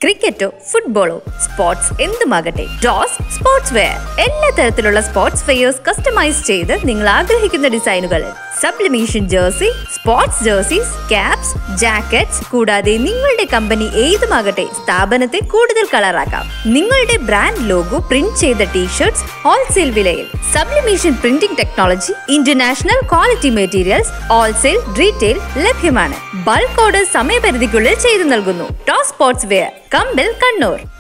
ക്രിക്കറ്റോ ഫുട്ബോളോ സ്പോർട്സ് എന്തുമാകട്ടെ Toss sports wear എല്ലാ തരത്തിലുള്ള സ്പോർട്സ് വെയേഴ്സ് കസ്റ്റമൈസ് ചെയ്ത് നിങ്ങൾ ആഗ്രഹിക്കുന്ന ഡിസൈനുകളിൽ sublimation jersey sports jerseys caps jackets കൂടാതെ നിങ്ങളുടെ കമ്പനി ഏതുമാകട്ടെ സ്ഥാപനത്തെ കൂടുതൽ കളറാക്കാം നിങ്ങളുടെ ബ്രാൻഡ് ലോഗോ പ്രിന്റ് ചെയ്ത ടീഷർട്സ് ഹോൾസെയിൽ വിലയിൽ sublimation printing technology international quality materials wholesale retail ലഭ്യമാണ് ബൾക്ക് ഓർഡർ സമയപരിധിക്കുള്ളിൽ ചെയ്തു നൽകുന്നു Toss sports wear Kambil Kannur